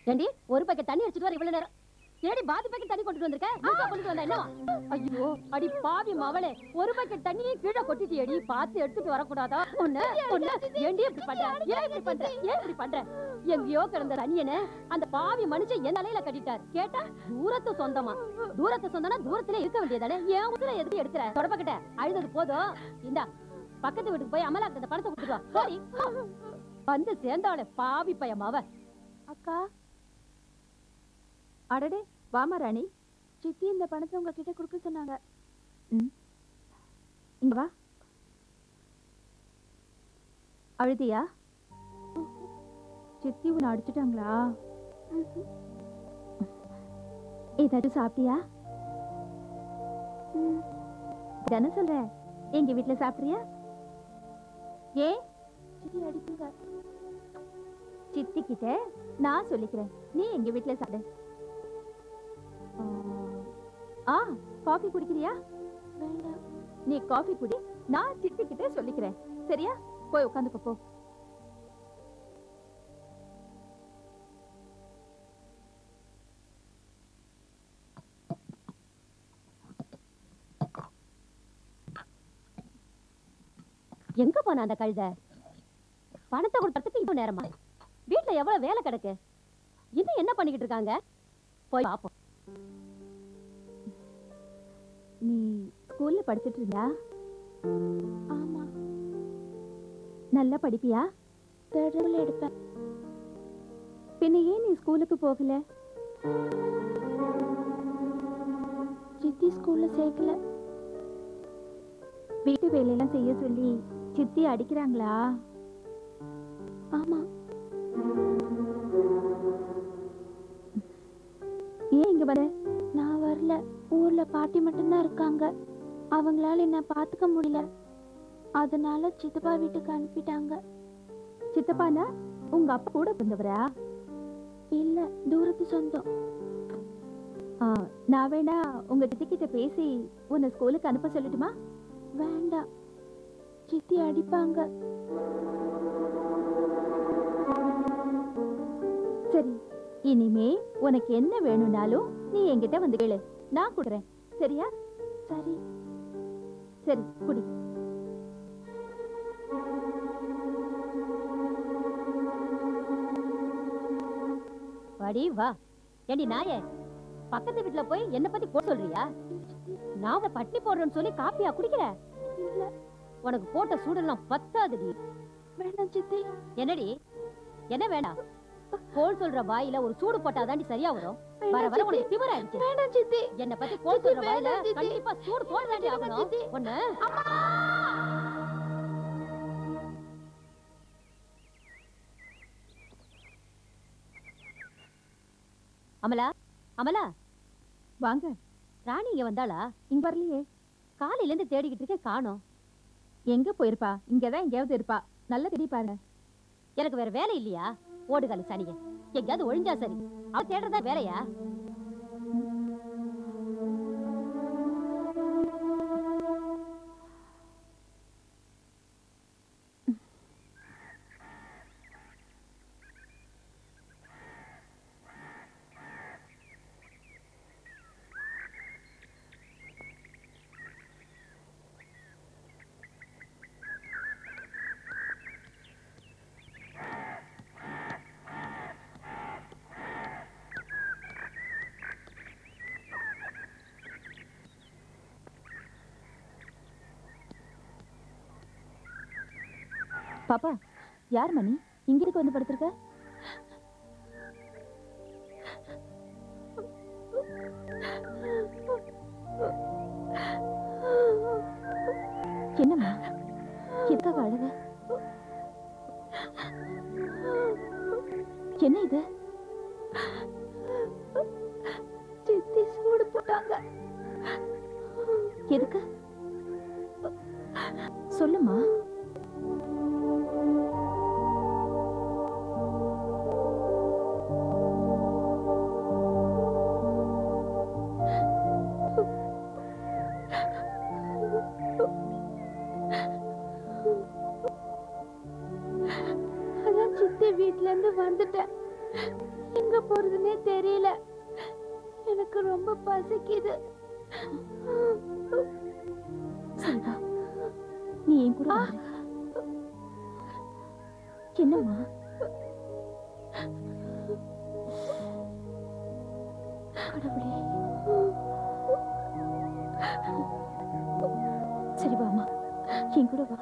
ஏண்டி ஒரு பக்கெட் தண்ணி அடிச்சிட்டு வர இவ்வளவு நேரம் ஏடி பாதி பக்கெட் தண்ணி கொண்டு வந்திருக்க மூக்கா கொண்டு வந்த என்னவா ஐயோ அடி பாவி மவளே ஒரு பக்கெட் தண்ணியை கீழே கொட்டிட்டியடி பார்த்து எடுத்துட்டு வரக்கூடாதா ஒண்ணு ஒண்ணு ஏண்டி இப்படி பண்ற ஏன் இப்படி பண்ற ஏன் இப்படி பண்ற எங்கேயோ கிடந்த தண்ணியனை அந்த பாவி மனுஷன் என் தலையில கட்டிட்டார் கேட்டா தூரத்து சொந்தமா தூரத்து சொந்தம்னா தூரத்துல இருக்க வேண்டியதானே ஏன் உசுர எதுக்கு எடுக்கிற தொடப்பக்கிட்ட அழுதது போதும் இந்தா பக்கத்து வீட்டுக்கு போய் அமலாக்கு அந்த பணத்தை கொடுத்துட்டு வா போடி வந்து சேர்ந்தாளே பாவி பையமாவ அக்கா அடடே வாமா ராணி சித்தி இந்த பணத்தை உங்ககிட்ட கொடுக்க சொன்னாங்க ம் இங்க வா அழுதியா சித்தி உன்னை அடிச்சிட்டாங்களா ஏதாச்சும் சாப்பிட்டியா தானே சொல்ற எங்க வீட்ல சாப்பிடுறியா ஏ சித்தி அடிக்குங்க சித்தி கிட்ட நான் சொல்லிக்கிறேன் நீ எங்க வீட்ல சாப்பிடு ஆ காஃபி குடிக்கிறியா வேண்டாம் நீ காஃபி குடி நான் சித்தி கிட்ட சொல்லிக்கிறேன் சரியா போய் உட்காந்துக்கோ போ எங்க போன அந்த கழுத பணத்தை கொடுக்கறதுக்கு இப்போ நேரமா வீட்ல எவ்வளவு வேலை கிடக்கு இன்னும் என்ன பண்ணிக்கிட்டு இருக்காங்க போய் பாப்போம் நீ ஸ்கூல்ல படிச்சிட்டு இருந்தா ஆமா நல்லா படிப்பியா தேர்ட் எடுப்பேன் பின்ன ஏன் நீ ஸ்கூலுக்கு போகல சித்தி ஸ்கூல்ல சேர்க்கல வீட்டு வேலையெல்லாம் செய்ய சொல்லி சித்தி அடிக்கிறாங்களா ஆமா ஏன் இங்க வர நான் வரல ஊர்ல பாட்டி மட்டும்தான் இருக்காங்க அவங்களால என்ன பாத்துக்க முடியல அதனால சித்தப்பா வீட்டுக்கு அனுப்பிட்டாங்க சித்தப்பானா உங்க அப்பா கூட பிறந்தவரா இல்ல தூரத்து சொந்தம் நான் வேணா உங்க சித்தி கிட்ட பேசி உன்னை ஸ்கூலுக்கு அனுப்ப சொல்லட்டுமா வேண்டாம் சித்தி அடிப்பாங்க சரி இனிமே உனக்கு என்ன வேணும்னாலும் நீ என்கிட்ட வந்து கேளு நான் கொடுறேன் சரியா சரி சரி குடி வாடி வா ஏண்டி நாயே பக்கத்து வீட்டுல போய் என்ன பத்தி போட சொல்றியா நான் உன்னை பட்டி போடுறேன்னு சொல்லி காப்பியா குடிக்கிற இல்ல உனக்கு போட்ட சூடெல்லாம் பத்தாதுடி வேண்டாம் சித்தி என்னடி என்ன வேண்டாம் கோல் சொல்ற வாயில ஒரு சூடு போட்டாதாண்டி சரியா வரும் வர வர உனக்கு திமிர ஆயிடுச்சு வேண்டாம் சித்தி என்ன பத்தி கோல் சொல்ற வாயில வேண்டாம் சித்தி. கண்டிப்பா சூடு போட வேண்டிய வேண்டாம் ஆகணும் சித்தி. ஒண்ணு அமலா அமலா வாங்க ராணி இங்க வந்தாளா இங்க வரலையே காலையில இருந்து தேடிக்கிட்டு இருக்கேன் காணோம் எங்க போயிருப்பா இங்கதான் எங்கேயாவது இருப்பா நல்லா தேடி பாருங்க எனக்கு வேற வேலை இல்லையா ஓடுகாலி சனிய எங்கேயாவது ஒழிஞ்சா சரி அவ தேடுறதா வேலையா பாப்பா யார் மணி இங்க இருக்கு வந்து படுத்திருக்க என்னம்மா எதுக்காக அழுவ என்ன இது சித்தி சூடு போட்டாங்க எதுக்கு சொல்லுமா அதான் சித்தி வீட்ல இருந்து வந்துட்டேன் எங்க போறதுன்னே தெரியல எனக்கு ரொம்ப பசிக்குது சரிதா நீ என் கூட வந்துரு. என்னம்மா கடவுளே சரி வாமா என் கூட வா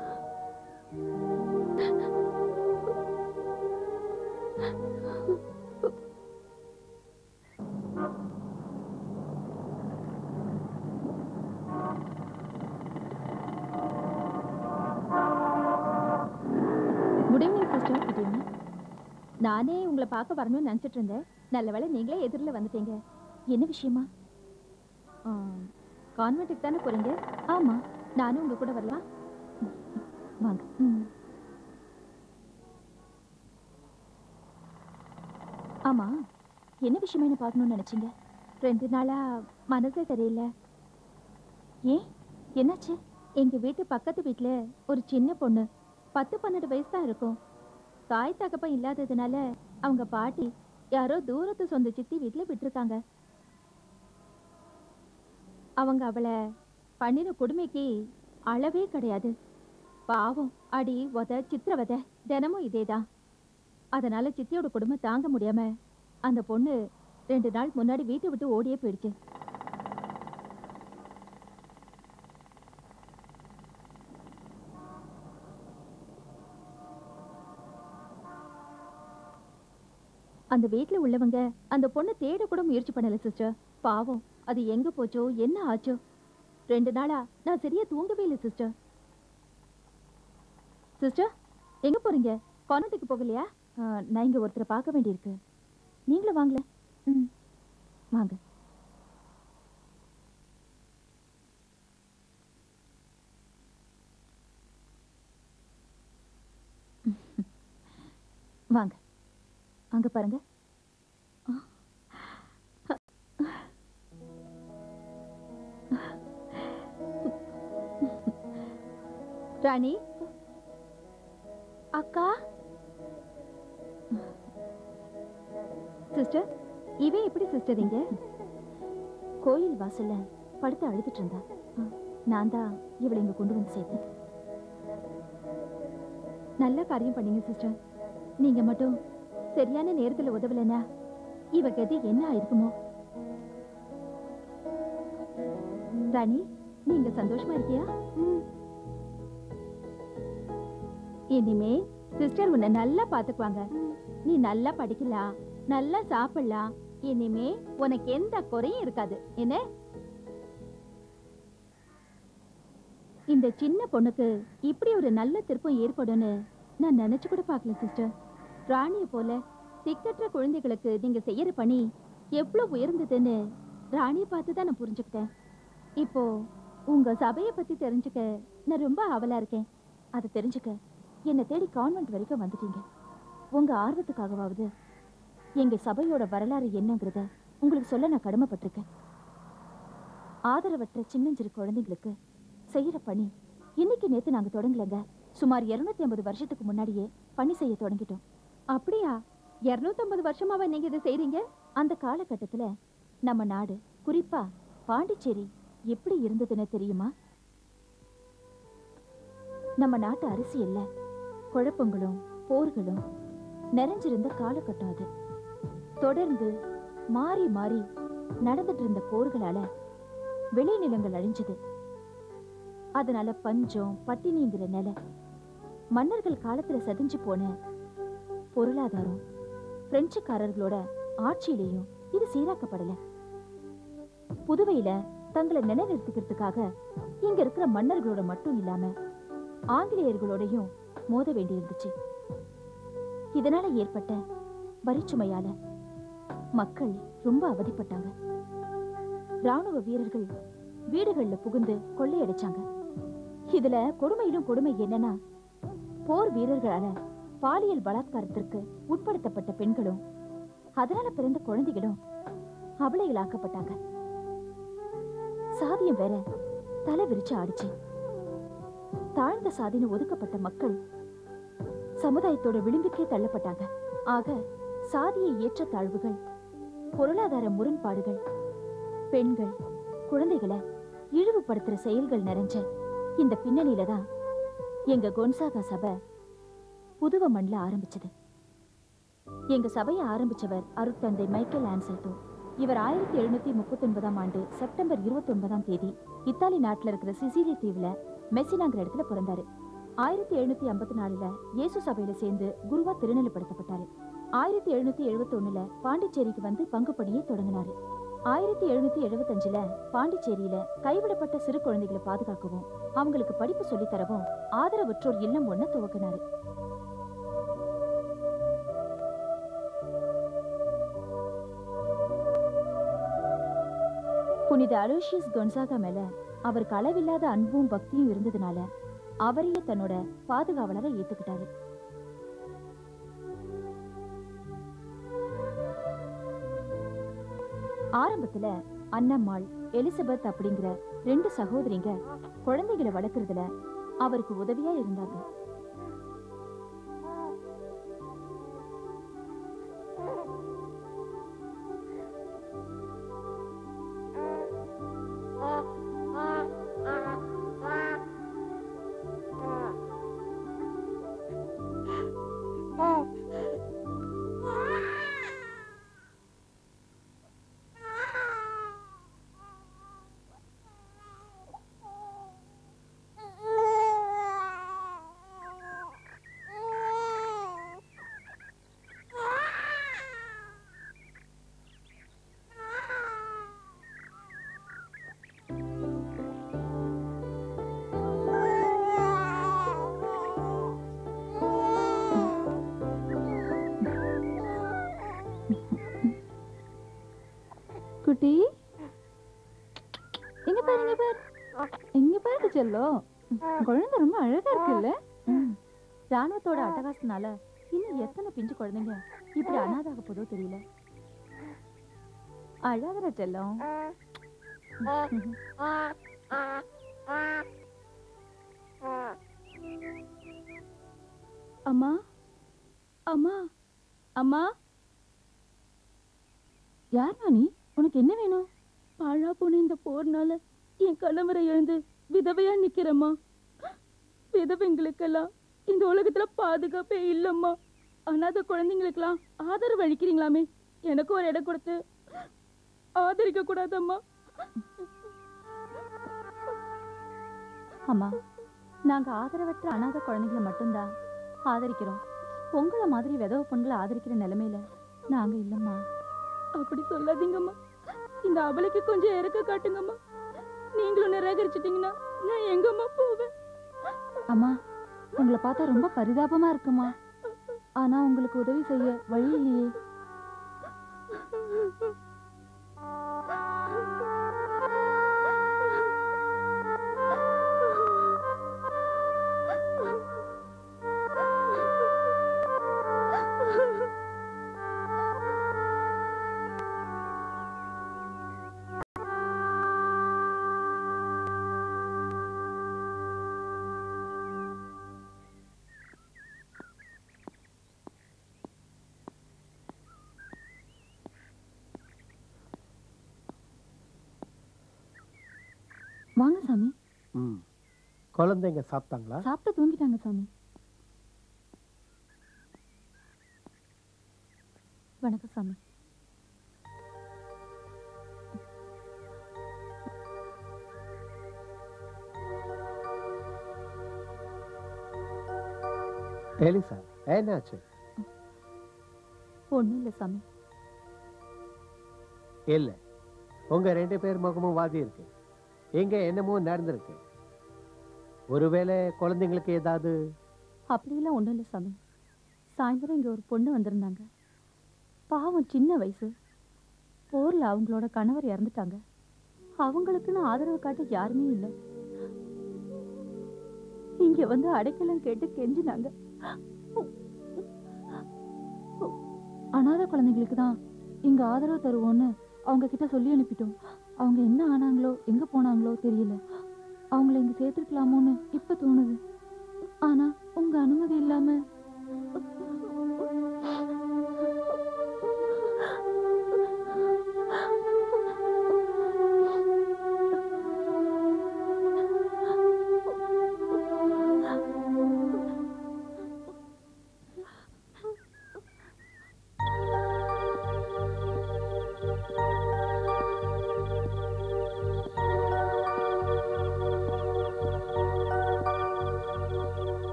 good evening sister good evening நானே உங்களை பார்க்க வரணும்னு நினச்சிட்டு இருந்தேன் நல்ல வேளை நீங்களே எதிரில் வந்துட்டீங்க என்ன விஷயமா கான்வென்ட்டுக்கு தானே போறீங்க ஆமாம் நானும் உங்க கூட வரலாம் ம், வாங்க ம் ஆமா என்ன விஷயமா என்ன பார்க்கணும்னு நினைச்சீங்க ரெண்டு நாளா மனசே தெரியல ஏன் என்னாச்சு எங்க வீட்டு பக்கத்து வீட்ல ஒரு சின்ன பொண்ணு பத்து பன்னெண்டு வயசு தான் இருக்கும் தாய் தகப்பன் இல்லாததுனால அவங்க பாட்டி யாரோ தூரத்து சொந்த சித்தி வீட்ல விட்டிருக்காங்க அவங்க அவளை பண்ணின கொடுமைக்கு அளவே கிடையாது பாவம் அடி உத சித்திரவதை தினமும் இதேதான் அதனால சித்தியோட கொடுமை தாங்க முடியாம அந்த பொண்ணு ரெண்டு நாள் முன்னாடி வீட்டை விட்டு ஓடியே போயிடுச்சு அந்த வீட்ல உள்ளவங்க அந்த பொண்ணை தேட கூட முயற்சி பண்ணல சிஸ்டர் பாவம் அது எங்க போச்சோ என்ன ஆச்சோ ரெண்டு நாளா நான் சரியா தூங்கவே இல்லை சிஸ்டர் சிஸ்டர் எங்க போறீங்க கான்வென்ட்டுக்கு போகலையா ஆ, நான் இங்க ஒருத்தரை பார்க்க வேண்டியிருக்கு நீங்களும் வாங்கல ம் வாங்க வாங்க அங்க பாருங்க ராணி அக்கா சிஸ்டர் இவன் எப்படி சிஸ்டர் இங்க கோயில் வாசல்ல படுத்து அழுதுட்டு இருந்தா ஆ, நான் தான் இவளை இங்க கொண்டு வந்து சேர்த்தேன் நல்ல காரியம் பண்ணீங்க சிஸ்டர் நீங்க மட்டும் சரியான நேரத்துல உதவலைன்னா இவ கதி என்ன ஆயிருக்குமோ ராணி நீங்க சந்தோஷமா இருக்கியா இனிமே சிஸ்டர் உன்னை நல்லா பாத்துக்குவாங்க நீ நல்லா படிக்கலாம் நல்லா சாப்பிடலாம் இனிமே உனக்கு எந்த குறையும் இருக்காது என்ன இந்த சின்ன பொண்ணுக்கு இப்படி ஒரு நல்ல திருப்பம் ஏற்படும்னு நான் நினைச்சு கூட பார்க்கல சிஸ்டர் ராணிய போல திக்கற்ற குழந்தைகளுக்கு நீங்க செய்யற பணி எவ்வளவு உயர்ந்ததுன்னு ராணியை பார்த்து தான் நான் புரிஞ்சுக்கிட்டேன் இப்போ உங்க சபையை பத்தி தெரிஞ்சுக்க நான் ரொம்ப ஆவலா இருக்கேன் அதை தெரிஞ்சுக்க என்னை தேடி கான்வென்ட் வரைக்கும் வந்துட்டீங்க உங்க ஆர்வத்துக்காகவாவது எங்க சபையோட வரலாறு என்னங்கிறத உங்களுக்கு சொல்ல நான் கடமைப்பட்டிருக்கேன் ஆதரவற்ற சின்னஞ்சிறு குழந்தைங்களுக்கு செய்யற பணி இன்னைக்கு நேத்து நாங்க தொடங்கலங்க சுமார் 250 ஐம்பது வருஷத்துக்கு முன்னாடியே பணி செய்ய தொடங்கிட்டோம் அப்படியா 250 வருஷமாவா நீங்க இதை செய்றீங்க அந்த காலகட்டத்துல நம்ம நாடு குறிப்பா பாண்டிச்சேரி எப்படி இருந்ததுன்னு தெரியுமா நம்ம நாட்டு அரசியல்ல குழப்பங்களும் போர்களும் நிறைஞ்சிருந்த காலகட்டம் அது தொடர்ந்து மாறி மாறி நடந்துட்டு இருந்த போர்களால விளைநிலங்கள் அழிஞ்சது அதனால பஞ்சம் பட்டினிங்கிற நிலை மன்னர்கள் காலத்துல சதிஞ்சு போன பொருளாதாரம் பிரெஞ்சுக்காரர்களோட ஆட்சியிலையும் இது சீராக்கப்படல புதுவையில தங்களை நிலைநிறுத்திக்கிறதுக்காக இங்க இருக்கிற மன்னர்களோட மட்டும் இல்லாம ஆங்கிலேயர்களோடையும் மோத வேண்டியிருந்துச்சு இதனால ஏற்பட்ட வரிச்சுமையால மக்கள் ரொம்ப அவதிப்பட்டாங்க ராணுவ வீரர்கள் வீடுகள்ல புகுந்து கொள்ளையடிச்சாங்க இதுல கொடுமையிலும் கொடுமை என்னன்னா போர் வீரர்களால பாலியல் பலாத்காரத்திற்கு உட்படுத்தப்பட்ட பெண்களும் அதனால பிறந்த குழந்தைகளும் அபலைகளாக்கப்பட்டாங்க சாதியம் வேற தலை விரிச்சு ஆடிச்சு தாழ்ந்த சாதின்னு ஒதுக்கப்பட்ட மக்கள் சமுதாயத்தோட விளிம்புக்கே தள்ளப்பட்டாங்க ஆக சாதிய ஏற்றத்தாழ்வுகள் பொருளாதார முரண்பாடுகள் பெண்கள் குழந்தைகளை இழிவுபடுத்துற செயல்கள் நிறைஞ்ச இந்த பின்னணியில தான் எங்க கொன்சாகா சபை புதுவ மண்ல ஆரம்பிச்சது எங்க சபையை ஆரம்பிச்சவர் அருட்தந்தை மைக்கேல் ஆன்சல்டோ இவர் ஆயிரத்தி எழுநூத்தி முப்பத்தி ஒன்பதாம் ஆண்டு செப்டம்பர் இருபத்தி ஒன்பதாம் தேதி இத்தாலி நாட்டுல இருக்கிற சிசிலி தீவுல மெஸ்ஸினாங்கிற இடத்துல பிறந்தாரு ஆயிரத்தி எழுநூத்தி ஐம்பத்தி நாலுல இயேசு சபையில சேர்ந்து குருவா திருநிலைப்படுத்தப்பட்டாரு ஆயிரத்தி எழுநூத்தி எழுபத்தி ஒண்ணுல பாண்டிச்சேரிக்கு வந்து பங்கு பணியை தொடங்கினாரு ஆயிரத்தி எழுநூத்தி எழுபத்தஞ்சுல பாண்டிச்சேரியில கைவிடப்பட்ட சிறு குழந்தைகளை பாதுகாக்கவும் அவங்களுக்கு படிப்பு சொல்லித் தரவும் ஆதரவற்றோர் இல்லம் ஒண்ண துவக்கினாரு புனித அலோஷியஸ் கொன்சாகா மேல அவருக்கு அளவில்லாத அன்பும் பக்தியும் இருந்ததுனால அவரையே தன்னோட பாதுகாவலரை ஏத்துக்கிட்டாரு ஆரம்பத்துல அன்னம்மாள் எலிசபெத் அப்படிங்கிற ரெண்டு சகோதரிங்க குழந்தைகளை வளர்க்கறதுல அவருக்கு உதவியா இருந்தாங்க குட்டி எங்க பாரு இங்க பாரு எங்க பாரு செல்லம் குழந்தை ரொம்ப அழகா இருக்குல்ல ம். ராணுவத்தோட அட்டகாசனால இன்னும் எத்தனை பிஞ்சு குழந்தைங்க இப்படி அனாதாக போதோ தெரியல அழாதர செல்லம் அம்மா அம்மா அம்மா யார் நீ உனக்கு என்ன வேணும் பாழா போன இந்த போர்னால என் கணவரை இழந்து விதவையா நிக்கிறம்மா விதவைங்களுக்கெல்லாம் இந்த உலகத்துல பாதுகாப்பே இல்லம்மா அனாதை குழந்தைங்களுக்கெல்லாம் ஆதரவு அளிக்கிறீங்களாமே எனக்கு ஒரு இடம் கொடுத்து ஆதரிக்க கூடாதம்மா அம்மா நாங்க ஆதரவற்ற அனாதை குழந்தைகளை மட்டும்தான் ஆதரிக்கிறோம் உங்களை மாதிரி விதவை பெண்களை ஆதரிக்கிற நிலைமையில நாங்க இல்லம்மா அப்படி சொல்லாதீங்கம்மா இந்த அவளுக்கு கொஞ்சம் இறக்க காட்டுங்கம்மா நீங்களும் நிராகரிச்சிட்டீங்கன்னா நான் எங்கம்மா போவேன் அம்மா உங்களை பார்த்தா ரொம்ப பரிதாபமா இருக்குமா ஆனா உங்களுக்கு உதவி செய்ய வழி இல்லையே வாங்க சாமி ம் குழந்தைங்க சாப்பிட்டாங்களா சாப்பிட்டு தூங்கிட்டாங்க சாமி வணக்கம் சாமி எலிசா என்னாச்சு ஒண்ணும் இல்ல சாமி இல்ல உங்க ரெண்டு பேர் முகமும் வாதி இருக்கு எங்க என்னமோ நடந்திருக்கு ஒருவேளை குழந்தைங்களுக்கு ஏதாவது அப்படியெல்லாம் ஒண்ணும் இல்ல சாமி சாயந்தரம் இங்க ஒரு பொண்ணு வந்திருந்தாங்க பாவம் சின்ன வயசு போர்ல அவங்களோட கணவர் இறந்துட்டாங்க அவங்களுக்குன்னு ஆதரவு காட்ட யாருமே இல்லை இங்க வந்து அடைக்கலம் கேட்டு கெஞ்சினாங்க அனாதை குழந்தைங்களுக்கு தான் இங்க ஆதரவு தருவோன்னு அவங்க கிட்ட சொல்லி அனுப்பிட்டோம் அவங்க என்ன ஆனாங்களோ எங்க போனாங்களோ தெரியல அவங்கள இங்க சேர்த்துருக்கலாமோன்னு இப்ப தோணுது ஆனா உங்க அனுமதி இல்லாம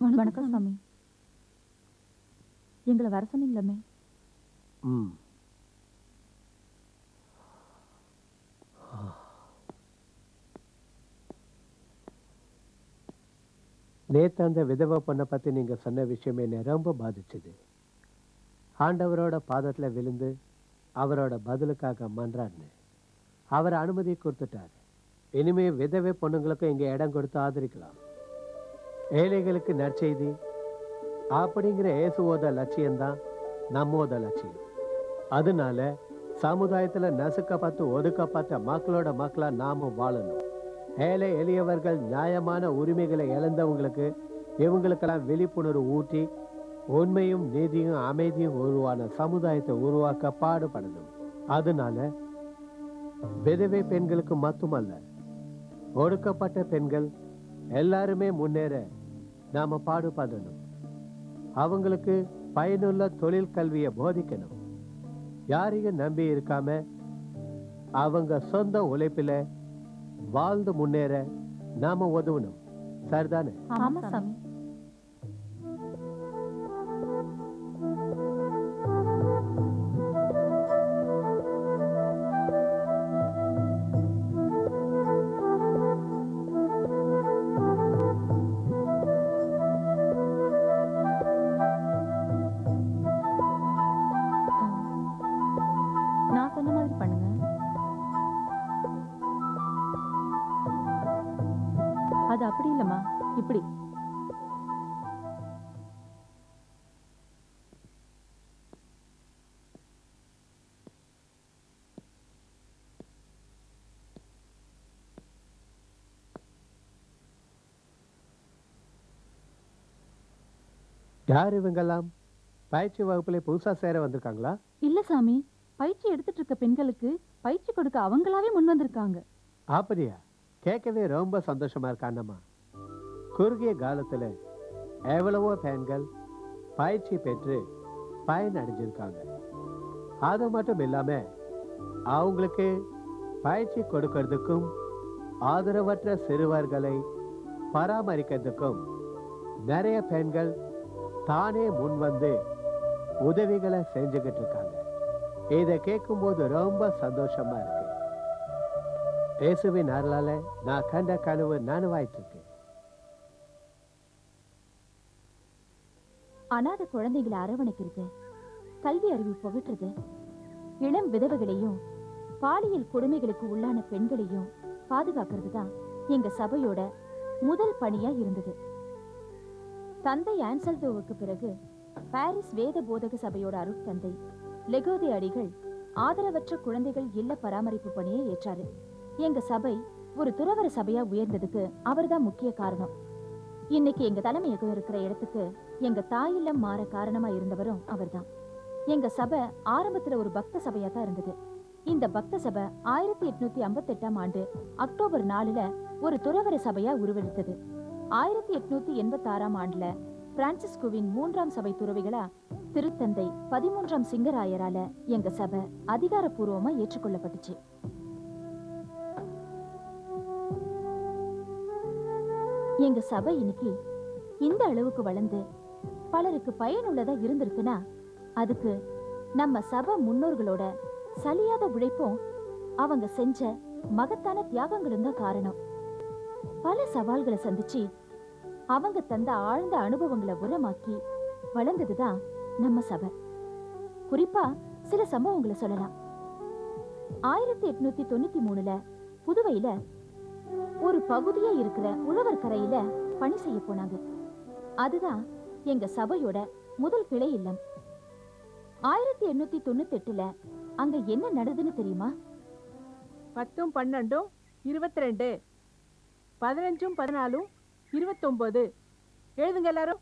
வணக்கம் சாமி எங்களை வர சொன்னீங்களாமே ம் நேத்து அந்த விதவை பொண்ணை பத்தி நீங்க சொன்ன விஷயம் என்னை ரொம்ப பாதிச்சது ஆண்டவரோட பாதத்துல விழுந்து அவரோட பதிலுக்காக மன்றாடினேன் அவர் அனுமதி கொடுத்துட்டார் இனிமே விதவை பொண்ணுங்களுக்கும் இங்க இடம் கொடுத்து ஆதரிக்கலாம் ஏழைகளுக்கு நற்செய்தி அப்படிங்கிற இயேசுவோட லட்சியம்தான் நம்மோட லட்சியம் அதனால சமுதாயத்துல நசுக்கப்பட்டு ஒதுக்கப்பட்ட மக்களோட மக்களா நாம வாழணும் ஏழை எளியவர்கள் நியாயமான உரிமைகளை இழந்தவங்களுக்கு இவங்களுக்கெல்லாம் விழிப்புணர்வு ஊட்டி உண்மையும் நீதியும் அமைதியும் உருவான சமுதாயத்தை உருவாக்க பாடுபடணும் அதனால விதவை பெண்களுக்கு மட்டுமல்ல ஒடுக்கப்பட்ட பெண்கள் எல்லாருமே முன்னேற நாம பாடுபடணும் அவங்களுக்கு பயனுள்ள தொழில் கல்வியை போதிக்கணும் யாரையும் நம்பி இருக்காம அவங்க சொந்த உழைப்பில வாழ்ந்து முன்னேற நாம உதவணும் சரிதானே ஆமா சாமி நான் சொன்ன மாதிரி பண்ணுங்க அது அப்படி இல்லம்மா இப்படி யார் இவங்கெல்லாம் பயிற்சி வகுப்புல புதுசா சேர வந்திருக்காங்களா இல்ல சாமி பயிற்சி எடுத்துட்டு இருக்க பெண்களுக்கு பயிற்சி கொடுக்க அவங்களாவே முன் வந்திருக்காங்க அப்படியா கேட்கவே ரொம்ப சந்தோஷமா இருக்கு அண்ணம்மா குறுகிய காலத்துல எவ்வளவோ பெண்கள் பயிற்சி பெற்று பயன் அடைஞ்சிருக்காங்க அது மட்டும் இல்லாம அவங்களுக்கு பயிற்சி கொடுக்கறதுக்கும் ஆதரவற்ற சிறுவர்களை பராமரிக்கிறதுக்கும் நிறைய பெண்கள் தானே முன் வந்து உதவிகளை செஞ்சுக்கிட்டு இருக்காங்க இதை கேட்கும்போது ரொம்ப சந்தோஷமா இருக்கு இயேசுவின் அருளால நான் கண்ட கனவு நனவாயிட்டு இருக்கு அனாத குழந்தைகளை அரவணைக்கிறது கல்வி அறிவு புகட்டுறது இளம் விதவைகளையும் பாலியல் கொடுமைகளுக்கு உள்ளான பெண்களையும் பாதுகாக்கிறது தான் எங்க சபையோட முதல் பணியா இருந்தது தந்தை ஆன்சல்தோவுக்கு பிறகு பாரிஸ் வேத போதக சபையோட அருட்தந்தை லெகோதே அடிகள் ஆதரவற்ற குழந்தைகள் இல்ல பராமரிப்பு பணியை ஏற்றாரு எங்க சபை ஒரு துறவர சபையா உயர்ந்ததுக்கு அவர்தான் முக்கிய காரணம் இன்னைக்கு எங்க தலைமையகம் இருக்கிற இடத்துக்கு எங்க தாயில்லம் மாற காரணமா இருந்தவரும் அவர்தான் எங்க சபை ஆரம்பத்துல ஒரு பக்த சபையா தான் இருந்தது இந்த பக்த சபை ஆயிரத்தி எட்நூத்தி ஐம்பத்தி எட்டாம் ஆண்டு அக்டோபர் நாலுல ஒரு துறவர சபையா உருவெடுத்தது ஆயிரத்தி எட்நூத்தி எண்பத்தி ஆறாம் ஆண்டுல பிரான்சிஸ்கோவின் மூன்றாம் சபை துறவிகளா திருத்தந்தை பதிமூன்றாம் சிங்கராயரால எங்க சபை அதிகாரப்பூர்வமா ஏற்றுக்கொள்ளப்பட்டுச்சு எங்க சபை இன்னைக்கு இந்த அளவுக்கு வளர்ந்து பலருக்கு பயனுள்ளதா இருந்திருக்குன்னா அதுக்கு நம்ம சபை முன்னோர்களோட சலியாத உழைப்பும் அவங்க செஞ்ச மகத்தான தியாகங்களும் தான் காரணம் பல சவால்களை சந்திச்சு அவங்க தந்த ஆழ்ந்த அனுபவங்களை உரமாக்கி வளர்ந்ததுதான் நம்ம சபை குறிப்பா சில சம்பவங்களை சொல்லலாம் ஆயிரத்தி எட்நூத்தி தொண்ணூத்தி மூணுல புதுவையில ஒரு பகுதியா இருக்கிற உழவர் கரையில பணி செய்ய போனாங்க அதுதான் எங்க சபையோட முதல் கிளை இல்லம் ஆயிரத்தி எண்ணூத்தி தொண்ணூத்தி எட்டுல அங்க என்ன நடந்ததுன்னு தெரியுமா பத்தும் பன்னெண்டும் இருபத்தி ரெண்டு பதினஞ்சும் பதினாலும் இருபத்தொம்போது எழுதுங்க எல்லாரும்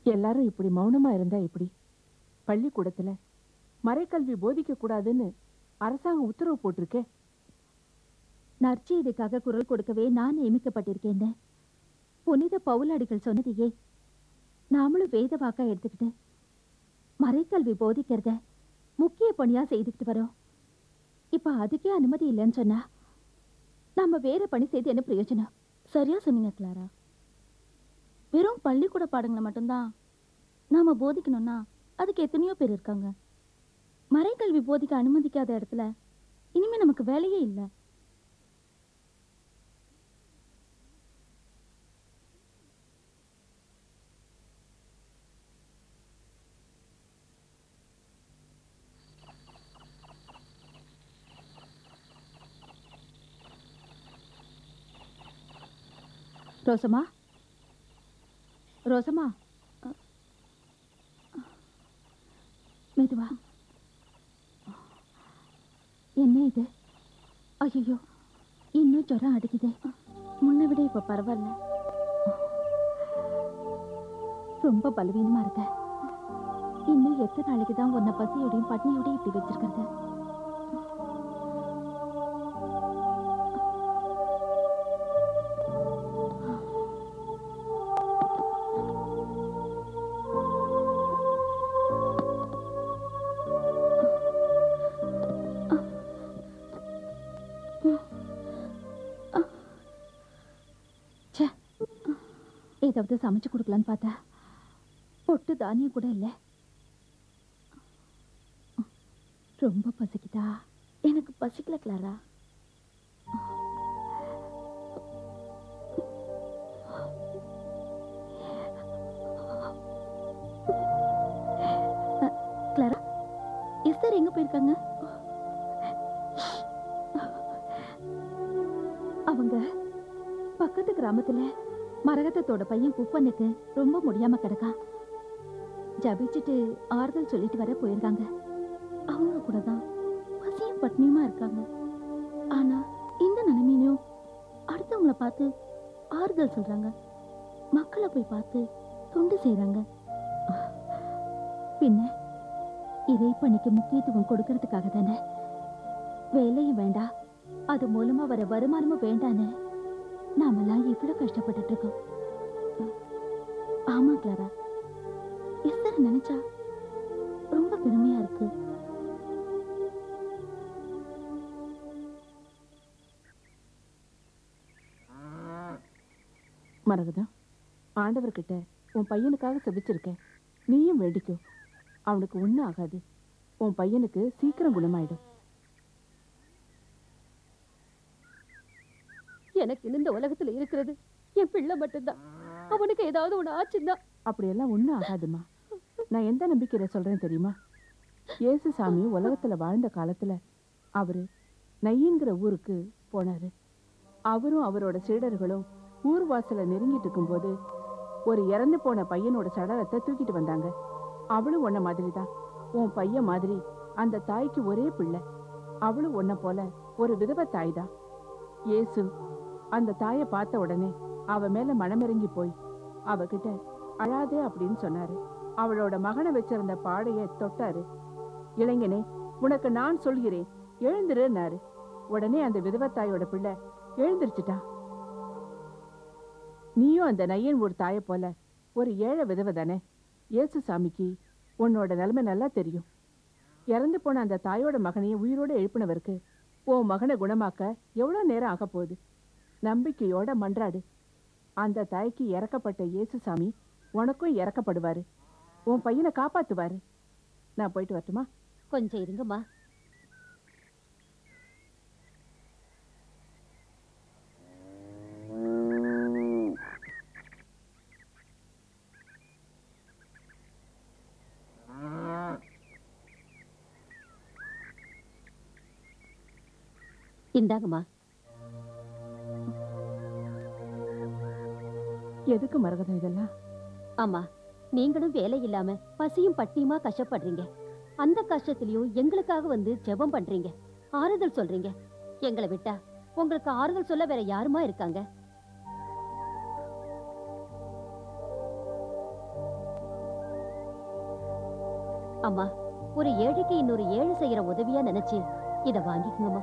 எல்லாரும் இப்படி மௌனமா இருந்தா எப்படி பள்ளிக்கூடத்துல மறைக்கல்வி போதிக்க கூடாதுன்னு அரசாங்கம் உத்தரவு போட்டிருக்கே நற்செய்திக்காக குரல் கொடுக்கவே நான் நியமிக்கப்பட்டிருக்கேன் புனித பவுலடிகள் சொன்னதையே நாமளும் வேத வாக்கா எடுத்துக்கிட்டு மறைக்கல்வி போதிக்கிறத முக்கிய பணியா செய்துக்கிட்டு வரோம் இப்ப அதுக்கே அனுமதி இல்லைன்னு சொன்னா நம்ம வேற பணி செய்து என்ன பிரயோஜனம் சரியா சொன்னீங்க கிளாரா வெறும் பள்ளிக்கூட பாடங்களை மட்டும்தான் நாம போதிக்கணும்னா அதுக்கு எத்தனையோ பேர் இருக்காங்க மறைக்கல்வி போதிக்க அனுமதிக்காத இடத்துல இனிமே நமக்கு வேலையே இல்லை ரோசமா ரோசமா அ, மெதுவா என்ன இது ஐயோ இன்னும் ஜுரம் அடிக்குதே முன்ன விட இப்ப பரவாயில்ல ரொம்ப பலவீனமா இருக்க இன்னும் எத்தனை நாளைக்கு தான் உன்னை பசியோடையும் பட்னியோடையும் இப்படி வச்சிருக்கிறது ச்சே ஏதாவது சமைச்சு கொடுக்கலான்னு பார்த்தா பொட்டு தானியம் கூட இல்லை ரொம்ப பசிக்குதா எனக்கு பசிக்கல கிளாரா அ, கிளாரா எஸ்தர் எங்க போயிருக்காங்க அவங்க பக்கத்து கிராமத்துல மரகதத்தோட பையன் குப்பனுக்கு ரொம்ப முடியாம கிடக்கான் ஜபிச்சுட்டு ஆறுதல் சொல்லிட்டு வர போயிருக்காங்க அவங்க கூட தான் பசியும் பட்னியுமா இருக்காங்க ஆனா இந்த நிலைமையிலும் அடுத்தவங்கள பார்த்து ஆறுதல் சொல்றாங்க மக்களை போய் பார்த்து தொண்டு செய்றாங்க பின்ன இறை பணிக்கு முக்கியத்துவம் கொடுக்கறதுக்காக தானே வேலையும் வேண்டாம் அது மூலமா வர வருமானமும் வேண்டான்னு நாமெல்லாம் இவ்வளவு கஷ்டப்பட்டுட்டு இருக்கோம் ஆமா கிளாரா எஸ்தர் நினைச்சா ரொம்ப பெருமையா இருக்கு மரகதம் ஆண்டவர்கிட்ட உன் பையனுக்காக செபிச்சிருக்கேன் நீயும் வேண்டிக்கோ அவனுக்கு ஒன்றும் ஆகாது உன் பையனுக்கு சீக்கிரம் குணமாயிடும் எனக்கு இந்த உலகத்துல இருக்கிறது என் பிள்ளை மட்டும்தான் அவனுக்கு ஏதாவது ஒண்ணு ஆச்சுன்னா அப்படியெல்லாம் ஒன்றும் ஆகாதும்மா நான் எந்த நம்பிக்கையில சொல்றேன் தெரியுமா இயேசு சாமி உலகத்துல வாழ்ந்த காலத்துல அவரு நையின்கிற ஊருக்கு போனாரு அவரும் அவரோட சீடர்களும் ஊர் வாசலை நெருங்கிட்டு இருக்கும்போது ஒரு இறந்து போன பையனோட சடலத்தை தூக்கிட்டு வந்தாங்க அவளும் உன்ன மாதிரி தான் உன் பையன் மாதிரி அந்த தாய்க்கு ஒரே பிள்ளை அவளும் உன்னை போல ஒரு விதவ தாய் தான் இயேசு அந்த தாயை பார்த்த உடனே அவ மேல மனமிறங்கி போய் அவகிட்ட அழாதே அப்படின்னு சொன்னாரு அவளோட மகனை வச்சிருந்த பாடைய தொட்டாரு இளைஞனே உனக்கு நான் சொல்கிறேன் எழுந்திருன்னாரு உடனே அந்த விதவத்தாயோட பிள்ளை எழுந்திருச்சுட்டான் நீயும் அந்த நையன் ஒரு தாயை போல ஒரு ஏழை விதவை தானே இயேசு சாமிக்கு உன்னோட நிலைமை நல்லா தெரியும் இறந்து போன அந்த தாயோட மகனையும் உயிரோட எழுப்பினவருக்கு உன் மகனை குணமாக்க எவ்வளோ நேரம் ஆக போகுது நம்பிக்கையோட மன்றாடு அந்த தாய்க்கு இறக்கப்பட்ட இயேசு சாமி உனக்கும் இறக்கப்படுவாரு உன் பையனை காப்பாத்துவாரு நான் போயிட்டு வரட்டுமா கொஞ்சம் இருங்கம்மா இந்தாங்கம்மா எதுக்கு மரகதம் இதெல்லாம் ஆமா நீங்களும் வேலை இல்லாம பசியும் பட்டியுமா கஷ்டப்படுறீங்க அந்த கஷ்டத்திலயும் எங்களுக்காக வந்து ஜெபம் பண்றீங்க ஆறுதல் சொல்றீங்க எங்களை விட்டா உங்களுக்கு ஆறுதல் சொல்ல வேற யாருமா இருக்காங்க அம்மா ஒரு ஏழைக்கு இன்னொரு ஏழை செய்யற உதவியா நினைச்சு இத வாங்கிக்கங்கம்மா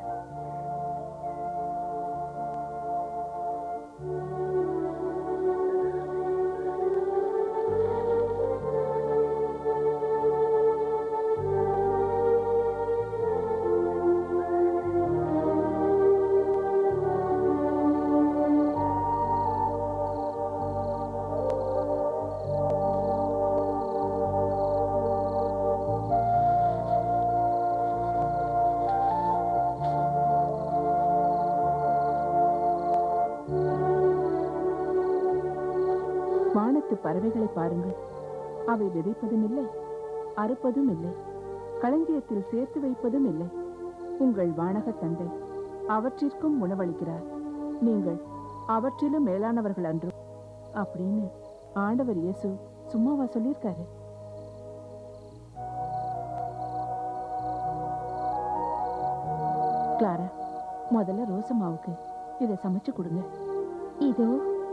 வானத்து பறவைகளை பாருங்கள் அவை விதைப்பதும் இல்லை அறுப்பதும் இல்லை களஞ்சியத்தில் சேர்த்து வைப்பதும் இல்லை உங்கள் வானக தந்தை அவற்றிற்கும் உணவளிக்கிறார் நீங்கள் அவற்றிலும் மேலானவர்கள் அன்று அப்படின்னு ஆண்டவர் இயேசு சும்மாவா சொல்லியிருக்காரு கிளாரா முதல்ல ரோசம்மாவுக்கு இதை சமைச்சு கொடுங்க இதோ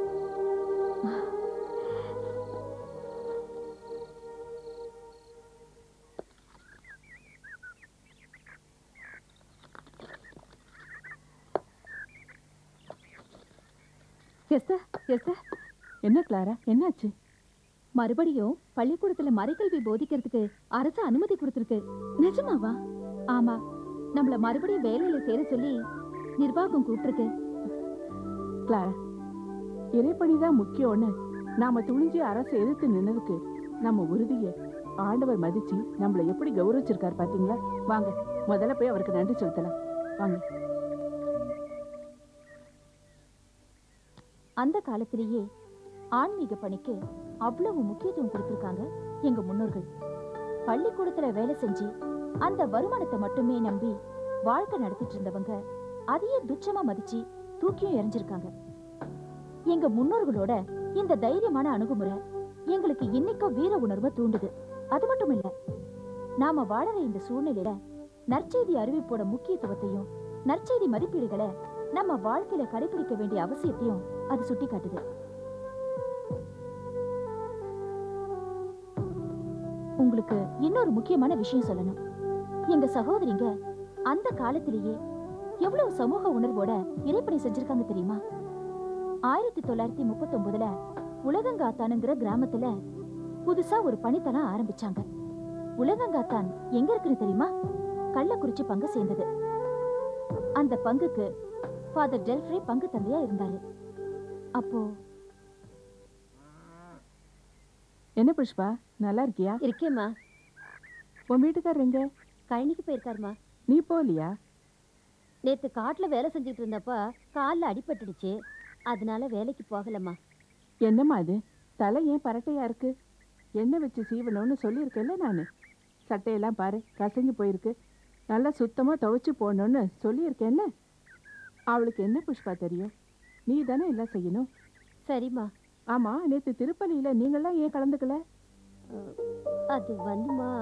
எஸ்தர் எஸ்தர் என்ன கிளாரா என்னாச்சு மறுபடியும் பள்ளிக்கூடத்துல மறைக்கல்வி போதிக்கிறதுக்கு அரசு அனுமதி கொடுத்திருக்கு நிஜமாவா ஆமா நம்மள மறுபடியும் வேலையில சேர சொல்லி நிர்வாகம் கூப்பிட்டிருக்கு கிளாரா இறைப்பணிதான் முக்கியம்னு நாம துணிஞ்சு அரசை எதிர்த்து நின்னதுக்கு நம்ம உறுதியை ஆண்டவர் மதிச்சு நம்மள எப்படி கௌரவிச்சிருக்காரு பாத்தீங்களா வாங்க முதல்ல போய் அவருக்கு நன்றி செலுத்தலாம் வாங்க அந்த காலத்திலேயே ஆன்மீக பணிக்கு அவ்வளவு முக்கியத்துவம் கொடுத்திருக்காங்க எங்க முன்னோர்கள் பள்ளிக்கூடத்துல வேலை செஞ்சு அந்த வருமானத்தை மட்டுமே நம்பி வாழ்க்கை நடத்திட்டு இருந்தவங்க அதையே துச்சமா மதிச்சு தூக்கியும் எறிஞ்சிருக்காங்க எங்க முன்னோர்களோட இந்த தைரியமான அணுகுமுறை எங்களுக்கு இன்னைக்கும் வீர உணர்வை தூண்டுது அது மட்டும் இல்ல நாம வாழற இந்த சூழ்நிலையில நற்செய்தி அறிவிப்போட முக்கியத்துவத்தையும் நற்செய்தி மதிப்பீடுகளை நம்ம வாழ்க்கையில கடைபிடிக்க வேண்டிய அவசியத்தையும் அது சுட்டி காட்டுது உங்களுக்கு இன்னொரு முக்கியமான விஷயம் சொல்லணும் எங்க சகோதரிங்க அந்த காலத்திலேயே எவ்வளவு சமூக உணர்வோட இறைப்பணி செஞ்சிருக்காங்க தெரியுமா ஆயிரத்தி தொள்ளாயிரத்தி முப்பத்தி ஒன்பதுல உலகங்காத்தானுங்கிற கிராமத்துல புதுசா ஒரு பணித்தளம் ஆரம்பிச்சாங்க உலகங்காத்தான் எங்க இருக்குன்னு தெரியுமா கள்ளக்குறிச்சி பங்கு சேர்ந்தது அந்த பங்குக்கு ஃபாதர் டெல்ஃப்ரே பங்கு தந்தையா இருந்தாரு அப்போ என்ன புஷ்பா நல்லா இருக்கியா இருக்கேம்மா உன் வீட்டுக்காரர் எங்க கழனிக்கு போயிருக்காருமா நீ போலியா நேத்து காட்டுல வேலை செஞ்சுட்டு இருந்தப்ப கால்ல அடிபட்டுடுச்சு அதனால வேலைக்கு போகலம்மா என்னம்மா இது தலை ஏன் பரட்டையா இருக்கு எண்ணெய் வச்சு சீவணும்னு சொல்லியிருக்கேன்ல நான் சட்டையெல்லாம் பாரு கசங்கி போயிருக்கு நல்லா சுத்தமா துவைச்சு போடணும்னு சொல்லியிருக்கேன்ல அவளுக்கு என்ன புஷ்பா தெரியும் நீ தானே எல்லாம் செய்யணும் சரிம்மா ஆமா நேத்து திருப்பலியில நீங்களாம் ஏன் கலந்துக்கல அது வந்துமா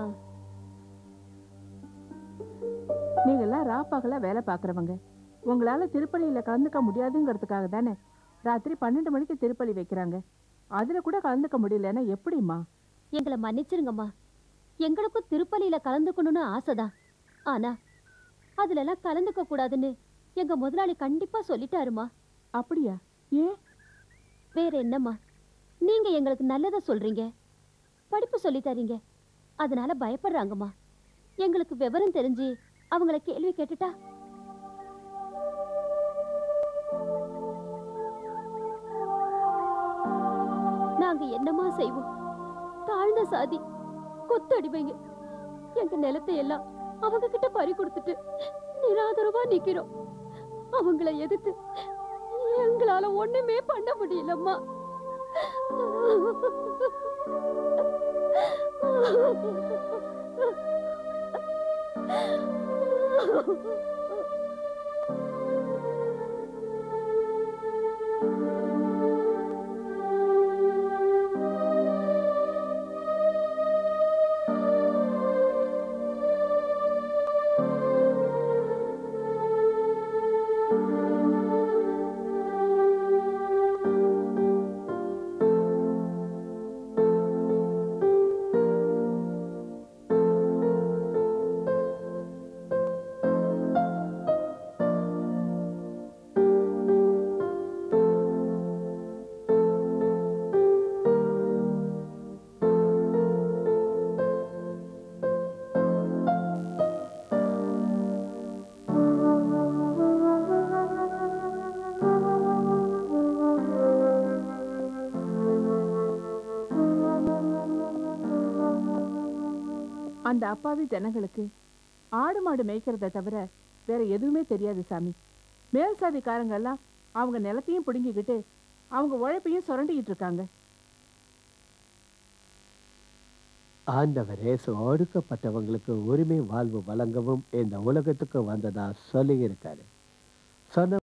நீங்கெல்லாம் ராப்பாகல வேலை பார்க்குறவங்க உங்களால திருப்பலியில கலந்துக்க முடியாதுங்கிறதுக்காக தானே ராத்திரி பன்னெண்டு மணிக்கு திருப்பலி வைக்கிறாங்க அதுல கூட கலந்துக்க முடியலன்னா எப்படிம்மா எங்களை மன்னிச்சிருங்கம்மா எங்களுக்கும் திருப்பலியில கலந்துக்கணும்னு ஆசைதான் ஆனா அதுல எல்லாம் கலந்துக்க கூடாதுன்னு எங்க முதலாளி கண்டிப்பா சொல்லிட்டாருமா அப்படியா ஏன் வேற என்னம்மா நீங்க எங்களுக்கு நல்லதை சொல்றீங்க படிப்பு சொல்லி தரீங்க அதனால பயப்படுறாங்கம்மா எங்களுக்கு விவரம் தெரிஞ்சு அவங்கள கேள்வி கேட்டுட்டா நாங்க என்னம்மா செய்வோம் தாழ்ந்த சாதி கொத்தடிவைங்க எங்க நிலத்தை எல்லாம் அவங்க கிட்ட பறி கொடுத்துட்டு நிராதரவா நிக்கிறோம் அவங்கள எதிர்த்து எங்களால ஒண்ணுமே பண்ண முடியலம்மா அந்த அப்பாவி ஜனங்களுக்கு ஆடு மாடு மேய்க்கிறத தவிர வேற எதுவுமே தெரியாது சாமி மேல் சாதிக்காரங்க எல்லாம் அவங்க நிலத்தையும் பிடுங்கிக்கிட்டு அவங்க உழைப்பையும் சுரண்டிக்கிட்டு இருக்காங்க ஆண்டவரே ஒடுக்கப்பட்டவங்களுக்கு உரிமை வாழ்வு வழங்கவும் இந்த உலகத்துக்கு வந்ததா சொல்லி இருக்காரு சொன்ன